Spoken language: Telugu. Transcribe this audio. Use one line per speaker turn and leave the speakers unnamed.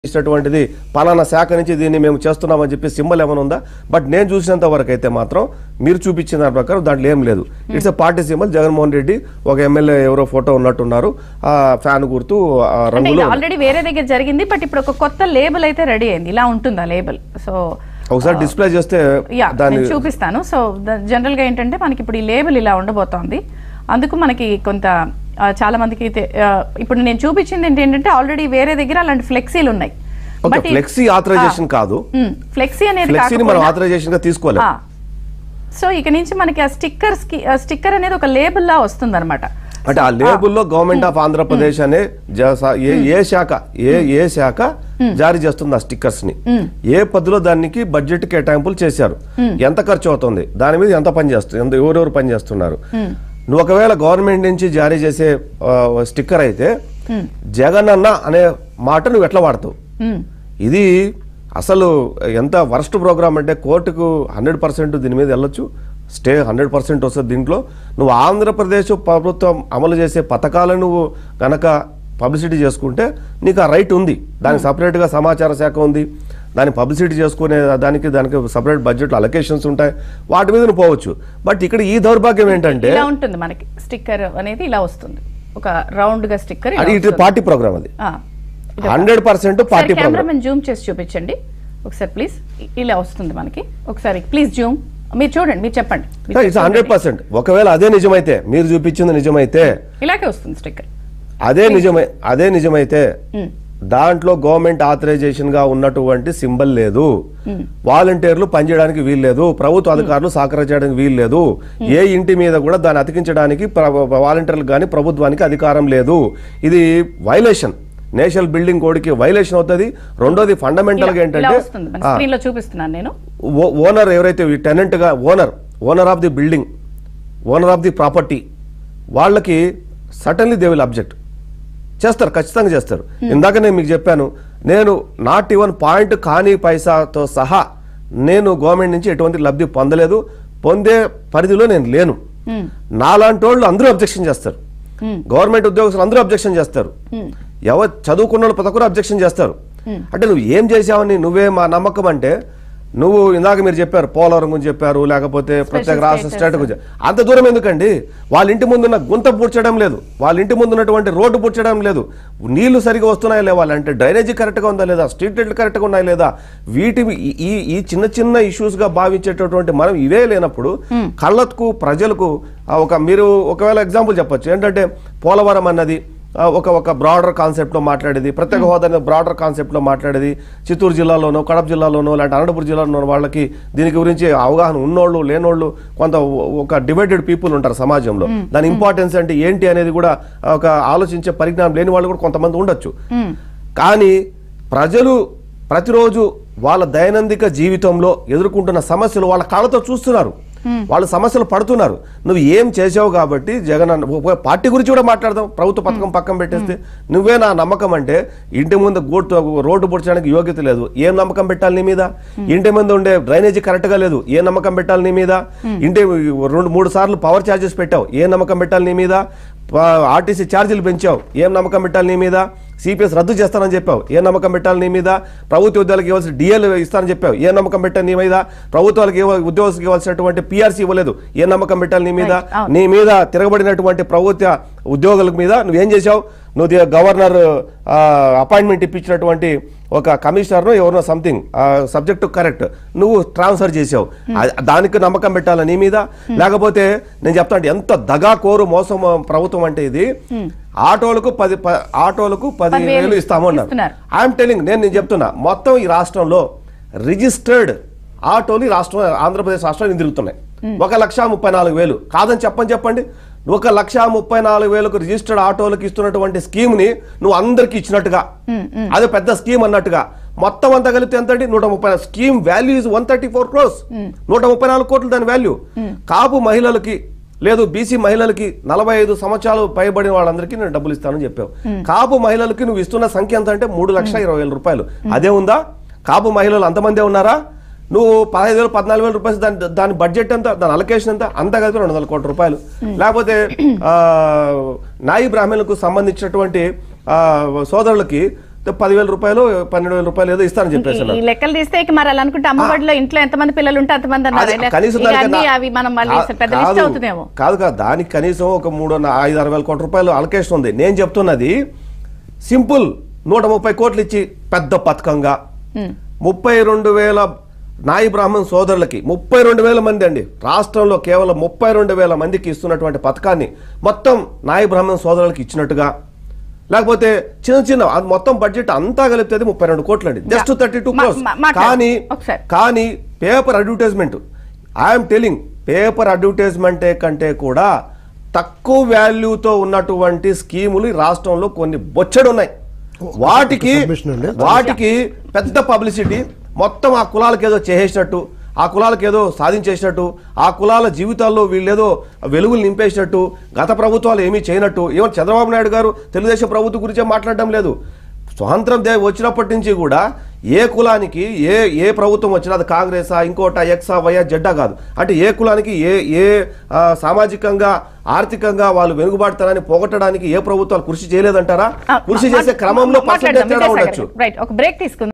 ఇచ్చినటువంటిది పలానా శాఖ నుంచి దీన్ని మేము చేస్తున్నామని చెప్పి సింబల్ ఏమైనా ఉందా బట్ నేను చూసినంత వరకు అయితే మాత్రం మీరు చూపించిన దాని ప్రకారం దాంట్లో ఏం లేదు it's a party symbol Jaganmohan Reddy ఒక ఎమ్మెల్యే ఎవరో ఫోటో ఉన్నట్టున్నారు ఆ ఫ్యాన్ గుర్తు ఆ
అంటే
రంగులు
ఇది ఆల్రెడీ వేరే దగ్గర జరిగింది బట్ ఇప్పుడు ఒక కొత్త లేబుల్ అయితే రెడీ అయింది ఇలా ఉంటుందా లేబుల్ సో
ఒకసారి డిస్ప్లే చేస్తే
యా
దాన్ని
నేను చూపిస్తాను సో జనరల్ గా ఏంటంటే మనకి ఇప్పుడు ఈ లేబుల్ ఇలా ఉండబోతోంది అందుకు మనకి కొంత ఆ, చాలా మందికి అయితే, ఆ, ఇప్పుడు నేను చూపించింది ఏంటి- ఏంటంటే ఆల్రెడీ వేరే దగ్గర అలాంటి ఫ్లెక్సీలు ఉన్నాయి
ఓకే
బట్ ఈ-
ఫ్లెక్సీ ఆథరైజేషన్ కాదు
ఉమ్, ఫ్లెక్సీ అనేది
ఫ్లెక్సీని మనం
కాకపోయినా-
ఆథరైజేషన్ గా తీసుకోలేదు
ఆ. సో ఇక నుంచి మనకి ఆ స్టిక్కర్స్ కి ఆ స్టిక్కర్ అనేది ఒక లేబుల్ లా వస్తుంది అనమాట
అంటే ఆ లేబుల్లో గవర్నమెంట్ ఆఫ్ ఆంధ్రప్రదేశ్ అనే జ- స- ఏ ఏ శాఖ ఏ ఏ శాఖ జారీ చేస్తుంది ఆ స్టిక్కర్స్ ని ఏ పద్ధతిలో దానికి బడ్జెట్ కేటాయింపులు చేశారు ఎంత ఖర్చు అవుతుంది దాని మీద ఎంత పని చేస్తుంది ఎంత ఎవరెవరు పని చేస్తున్నారు నువ్వు ఒకవేళ గవర్నమెంట్ నుంచి జారీ చేసే ఆ, స్టిక్కర్ అయితే జగన్ అన్న అనే మాట నువ్వు ఎట్లా వాడతావు ఇది అసలు ఎంత వరస్ట్ ప్రోగ్రామ్ అంటే కోర్టుకు హండ్రెడ్ పర్సెంట్ దీని మీద వెళ్ళొచ్చు స్టే హండ్రెడ్ పర్సెంట్ వస్తుంది దీంట్లో నువ్వు ఆంధ్రప్రదేశ్ ప్రభుత్వం అమలు చేసే పథకాలను నువ్వు కనుక పబ్లిసిటీ చేసుకుంటే నీకు ఆ రైట్ ఉంది దానికి సపరేట్గా సమాచార శాఖ ఉంది దాన్ని పబ్లిసిటీ చేసుకునే దానికి దానికి సపరేట్ బడ్జెట్ అలొకేషన్స్ ఉంటాయి వాటి మీద నువ్వు పోవచ్చు బట్ ఇక్కడ ఈ దౌర్భాగ్యం ఏంటంటే
ఇలా ఉంటుంది మనకి స్టిక్కర్ అనేది ఇలా వస్తుంది ఒక రౌండ్ గా స్టిక్కర్
అది ఇటు పార్టీ ప్రోగ్రామ్ అది hundred percent party program
cameraman zoom చేసి చూపించండి ఒకసారి ప్లీజ్ ఇలా వస్తుంది మనకి ఒకసారి ప్లీజ్ జూమ్ మీరు చూడండి మీరు చెప్పండి మీరు
ఇట్స్ హండ్రెడ్ పర్సెంట్ ఒకవేళ అదే నిజమైతే మీరు చూపించింది నిజమైతే
ఇలాగే వస్తుంది స్టిక్కర్
అదే నిజమై అదే నిజమైతే దాంట్లో గవర్నమెంట్ ఆథరైజేషన్ గా ఉన్నటువంటి సింబల్ లేదు వాలంటీర్లు పనిచేయడానికి వీలు లేదు ప్రభుత్వ అధికారులు సహకరించడానికి వీలు లేదు ఏ ఇంటి మీద కూడా దాన్ని అతికించడానికి వాలంటీర్లకు కానీ ప్రభుత్వానికి అధికారం లేదు ఇది వైలేషన్ నేషనల్ బిల్డింగ్ కోడ్కి వైలేషన్ అవుతుంది రెండోది ఫండమెంటల్ గా
ఇలా
ఏంటంటే
వస్తుంది మన స్క్రీన్ లో చూపిస్తున్నాను నేను
ఓ- ఓనర్ ఎవరైతే ఈ tenant గా owner owner of the building owner of the property వాళ్ళకి సటన్లీ దే విల్ అబ్జెక్ట్ చేస్తారు ఖచ్చితంగా చేస్తారు ఇందాక నేను మీకు చెప్పాను నేను నాట్ ఈవెన్ పాయింట్ కానీ పైసాతో సహా నేను గవర్నమెంట్ నుంచి ఎటువంటి లబ్ధి పొందలేదు పొందే పరిధిలో నేను లేను నాలాంటి వాళ్ళు అందరూ అబ్జెక్షన్ చేస్తారు గవర్నమెంట్ ఉద్యోగస్తులు అందరూ అబ్జెక్షన్ చేస్తారు ఎవరు చదువుకున్న వాళ్ళు ప్రతి ఒక్కరు అబ్జెక్షన్ చేస్తారు అంటే నువ్వు ఏం చేసావని నువ్వే మా నమ్మకం అంటే నువ్వు ఇందాక మీరు చెప్పారు పోలవరం గురించి చెప్పారు లేకపోతే ప్రత్యేక రాష్ట్ర
status.
స్టేట్ గురించి అంత దూరం ఎందుకండి వాళ్ళ ఇంటి ముందున్న గుంత పూడ్చడం లేదు వాళ్ళ ఇంటి ముందు ఉన్నటువంటి రోడ్డు పూడ్చడం లేదు నీళ్లు సరిగా వస్తున్నాయా లేవా అంటే డ్రైనేజీ కరెక్ట్గా ఉందా లేదా స్ట్రీట్ లైట్లు కరెక్ట్గా ఉన్నాయా లేదా వీటి ఈ- ఈ ఈ చిన్న చిన్న issues గా భావించేటటువంటి మనం ఇవే లేనప్పుడు కళ్ళకు ప్రజలకు ఆ, ఒక మీరు ఒకవేళ ఎగ్జాంపుల్ చెప్పొచ్చు ఏంటంటే పోలవరం అన్నది ఆ, ఒక ఒక బ్రాడర్ కాన్సెప్ట్లో మాట్లాడేది ప్రత్యేక హోదా అనేది బ్రాడర్ కాన్సెప్ట్లో మాట్లాడేది చిత్తూరు జిల్లాలోనో కడప జిల్లాలోనో లేదంటే అనంతపురం జిల్లాలో ఉన్న వాళ్ళకి దీని గురించి అవగాహన ఉన్నోళ్ళు లేనోళ్ళు కొంత ఒ- ఒక డివైడెడ్ పీపుల్ ఉంటారు సమాజంలో దాని ఇంపార్టెన్స్ అంటే ఏంటి అనేది కూడా ఒక ఆలోచించే పరిజ్ఞానం లేని వాళ్ళు కూడా కొంతమంది ఉండొచ్చు కానీ ప్రజలు ప్రతిరోజు వాళ్ళ దైనందిక జీవితంలో ఎదుర్కొంటున్న సమస్యలు వాళ్ళ కళ్ళతో చూస్తున్నారు వాళ్ళు సమస్యలు పడుతున్నారు నువ్వు ఏం చేసావు కాబట్టి జగన్ అన్న ఒక పార్టీ గురించి కూడా మాట్లాడదాం ప్రభుత్వ పథకం పక్కన పెట్టేస్తే నువ్వే నా నమ్మకం అంటే ఇంటి ముందు గోటు రోడ్డు పుడ్చడానికి యోగ్యత లేదు ఏం నమ్మకం పెట్టాలి నీ మీద ఇంటి ముందు ఉండే డ్రైనేజీ కరెక్ట్ గా లేదు ఏ నమ్మకం పెట్టాలి నీ మీద ఇంటి రెండు మూడు సార్లు పవర్ ఛార్జెస్ పెట్టావు ఏ నమ్మకం పెట్టాలి నీ మీద ఆర్టీసీ ఛార్జీలు పెంచావు ఏం నమ్మకం పెట్టాలి నీ మీద సిపిఎస్ రద్దు చేస్తానని చెప్పావు ఏ నమ్మకం పెట్టాలి నీ మీద ప్రభుత్వ ఉద్యోగాలకు ఇవ్వాల్సిన డిఎల్ ఇస్తానని చెప్పావు ఏ నమ్మకం పెట్టాలి నీ మీద ప్రభుత్వాలకు ఇవ్వ- ఉద్యోగస్తులకు ఇవ్వాల్సినటువంటి పిఆర్సీ ఇవ్వలేదు ఏ నమ్మకం పెట్టాలి నీ మీద
Right, అవును.
నీ మీద తిరగబడినటువంటి ప్రభుత్వ ఉద్యోగుల మీద నువ్వేం చేశావు నువ్వు ది- గవర్నర్ అపాయింట్మెంట్ ఇప్పించినటువంటి ఒక కమిషనర్ను ఎవరినో సంథింగ్ సబ్జెక్టు కరెక్ట్ నువ్వు ట్రాన్స్ఫర్ చేసావు ఆ- దానికి నమ్మకం పెట్టాలా నీ మీద లేకపోతే నేను చెప్తాను ఎంత దగా కోరు మోసం ఆ, ప్రభుత్వం అంటే ఇది ఆటోలకు పది ప- ఆటోలకు పది
పదివేలు
వేలు ఇస్తాము అన్నారు
ఇస్తున్నారు.
ఐఎమ్ టెలింగ్ నేను నేను చెప్తున్నా మొత్తం ఈ రాష్ట్రంలో రిజిస్టర్డ్ ఆటోలు ఈ రాష్ట్రం ఆంధ్రప్రదేశ్ రాష్ట్రంలో తిరుగుతున్నాయి ఒక లక్ష ముప్పై నాలుగు వేలు కాదని చెప్పని చెప్పండి ఒక లక్ష ముప్పై నాలుగు వేలకు రిజిస్టర్డ్ ఆటోలకు ఇస్తున్నటువంటి స్కీమ్ ని నువ్వు అందరికి ఇచ్చినట్టుగా అది పెద్ద స్కీమ్ అన్నట్టుగా మొత్తం అంతా కలిపితే ఎంతండి నూట ముప్పై scheme value is one thirty four crores నూట ముప్పై నాలుగు కోట్లు దాని వాల్యూ కాపు మహిళలకి లేదు బీసీ మహిళలకి నలభై ఐదు సంవత్సరాలు పైబడిన వాళ్ళందరికీ నేను డబ్బులు ఇస్తానని చెప్పావు కాపు మహిళలకి నువ్వు ఇస్తున్న సంఖ్య ఎంత అంటే మూడు లక్షల ఇరవై వేల రూపాయలు అదే ఉందా కాపు మహిళలు అంతమందే ఉన్నారా నువ్వు పదహైదు వేలు పద్నాలుగు వేల రూపాయలు దాని దాని బడ్జెట్ ఎంత దాని అలొకేషన్ ఎంత అంతా కలిపి రెండు వందల కోట్ల రూపాయలు లేకపోతే ఆ, నాయి బ్రాహ్మణులకు సంబంధించినటువంటి ఆ, సోదరులకి పదివేల రూపాయలు పన్నెండు వేల రూపాయలు ఏదో ఇస్తానని చెప్పేసి
ఈ- ఈ లెక్కలు తీస్తే ఇక మరి అలా అనుకుంటే అమ్మఒడిలో ఇంట్లో ఎంతమంది పిల్లలు ఉంటే అంతమంది అన్నారు
అదే,
ఇలా-
కనీసం
ఇక
దానికి
అన్ని
నా-
అవి మనం మళ్ళీ
కా-
పెద్ద లిస్ట్
కాదు,
అవుతుందేమో
కాదు కాదు దానికి కనీసం ఒక మూడు నా- ఐదు ఆరు వేల కోట్ల రూపాయలు అలకేషన్ ఉంది నేను చెప్తున్నది సింపుల్ నూట ముప్పై కోట్లు ఇచ్చి పెద్ద పథకంగా
ఉమ్.
ముప్పై రెండు వేల నాయి బ్రాహ్మణ్ సోదరులకి ముప్పై రెండు వేల మంది అండి రాష్ట్రంలో కేవలం ముప్పై రెండు వేల మందికి ఇస్తున్నటువంటి పథకాన్ని మొత్తం నాయి బ్రాహ్మణ్ సోదరులకి ఇచ్చినట్టుగా లేకపోతే చిన్న చిన్న అది మొత్తం బడ్జెట్ అంతా కలిపితే ముప్పై రెండు కోట్లు అండి జస్ట్ థర్టీ టూ
మా-
క్రోర్స్
మా- మాట్లాడు.
కానీ
ఒకసారి.
కానీ paper advertisement I'm telling paper advertisement కంటే కూడా తక్కువ వాల్యూతో ఉన్నటువంటి స్కీములు ఈ రాష్ట్రంలో కొన్ని బొచ్చడు ఉన్నాయి వాటికి
Submission అండి.
వాటికి పెద్ద పబ్లిసిటీ మొత్తం ఆ కులాలకు ఏదో చేసేసినట్టు ఆ కులాలకు ఏదో సాధించేసినట్టు ఆ కులాల జీవితాల్లో వీళ్ళేదో వెలుగులు నింపేసినట్టు గత ప్రభుత్వాలు ఏమీ చేయనట్టు ఏమో చంద్రబాబు నాయుడు గారు తెలుగుదేశం ప్రభుత్వం గురించే మాట్లాడడం లేదు స్వాతంత్రం దే వచ్చినప్పటి నుంచి కూడా ఏ కులానికి ఏ ఏ ప్రభుత్వం వచ్చినా అది కాంగ్రెసా ఇంకోట ఎక్సా వైఆర్ జెడ్డా కాదు అంటే ఏ కులానికి ఏ ఏ ఆ, సామాజికంగా ఆర్థికంగా వాళ్ళు వెనుకబాటుతనాన్ని పోగొట్టడానికి ఏ ప్రభుత్వాలు కృషి చేయలేదంటారా
ఆ,
కృషి
మా-
చేసే క్రమంలో
మాట్లాడదాం,
పర్సెంటేజ్ తేడా
విద్యాసాగర్
ఉండొచ్చు
గారు. రైట్ ఒక బ్రేక్ తీసుకుందాం